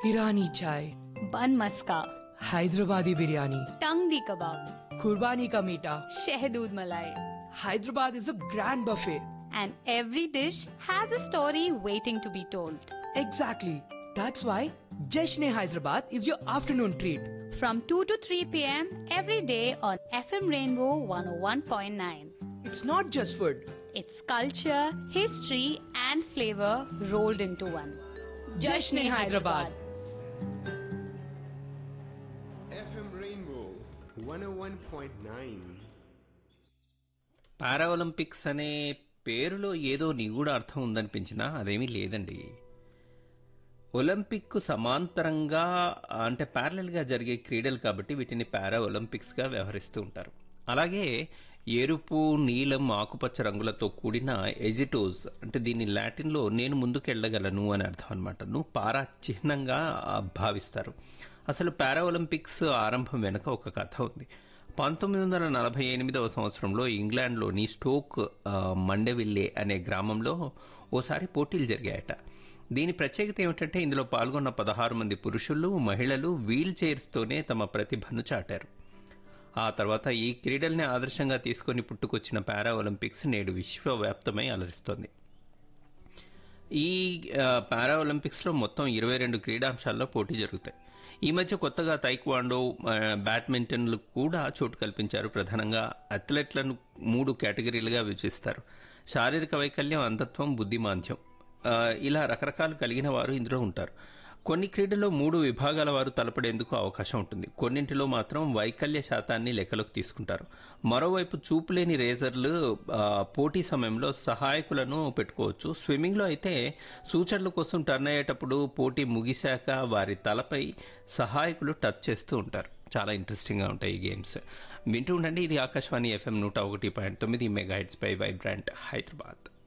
ईरानी चाय बन मस्का हैदराबादी बिरयानी टंगडी कबाब कुर्बानी का मीठा शहदूद मलाई Hyderabad is a grand buffet. and every dish has a story waiting to be told. Exactly. That's why Jashne Hyderabad is your afternoon treat. From 2 to 3 p.m. every day on FM Rainbow 101.9. It's not just food. It's culture, history, and flavor rolled into one. Jashne Hyderabad. FM Rainbow 101.9. Para Olympics అనే పేరులో ఏదో నిగూఢ అర్థం ఉందనిపించినా అదేమీ లేదండి Olympic సమాంతరంగా అంటే ప్యారలల్గా జరిగే క్రీడలు కాబట్టి వీటిని పారా ఒలింపిక్స్గా వ్యవహరిస్తూ ఉంటారు అలాగే ఎరుపు నీలం ఆకుపచ్చ రంగులతో కూడిన ఎజిటోస్ అంటే దీన్ని లాటిన్లో నేను ముందుకెళ్ళగలను అని అర్థం అనమాట నువ్వు పారా చిహ్నంగా ఆ, భావిస్తారు అసలు పారా ఒలింపిక్స్ ఆరంభం వెనుక ఒక కథ ఉంది పంతొమ్మిది వందల నలభై ఎనిమిదవ సంవత్సరంలో ఇంగ్లాండ్లోని స్టోక్ ఆ, మండెవిల్లే అనే గ్రామంలో ఓసారి పోటీలు జరిగాయట దీని ప్రత్యేకత ఏమిటంటే ఇందులో పాల్గొన్న పదహారు మంది పురుషులు మహిళలు వీల్ చైర్స్తోనే తమ ప్రతిభను చాటారు ఆ తర్వాత ఈ క్రీడల్ని ఆదర్శంగా తీసుకొని పుట్టుకొచ్చిన పారా ఒలింపిక్స్ నేడు విశ్వవ్యాప్తమై అలరిస్తోంది ఈ ఆ, పారా ఒలింపిక్స్లో మొత్తం ఇరవై రెండు క్రీడాంశాల్లో పోటీ జరుగుతాయి ఈ మధ్య కొత్తగా తైక్వాండో ఆ, బ్యాడ్మింటన్లు కూడా చోటు కల్పించారు ప్రధానంగా అథ్లెట్లను మూడు కేటగిరీలుగా విభజిస్తారు శారీరక వైకల్యం అంధత్వం బుద్ధిమాంద్యం ఆ, ఇలా రకరకాలు కలిగిన వారు ఇందులో ఉంటారు కొన్ని క్రీడల్లో మూడు విభాగాల వారు తలపడేందుకు అవకాశం ఉంటుంది కొన్నింటిలో మాత్రం వైకల్య శాతాన్ని లెక్కలోకి తీసుకుంటారు మరోవైపు చూపులేని రేజర్లు ఆ, పోటీ సమయంలో సహాయకులను పెట్టుకోవచ్చు స్విమ్మింగ్లో అయితే సూచనల కోసం టర్న్ అయ్యేటప్పుడు పోటీ ముగిశాక వారి తలపై సహాయకులు టచ్ చేస్తూ ఉంటారు చాలా ఇంట్రెస్టింగ్గా ఉంటాయి ఈ గేమ్స్ వింటూ ఉండండి ఇది ఆకాశవాణి ఎఫ్ఎం నూట ఒకటి పాయింట్ తొమ్మిది మెగా పై వైబ్రాంట్ హైదరాబాద్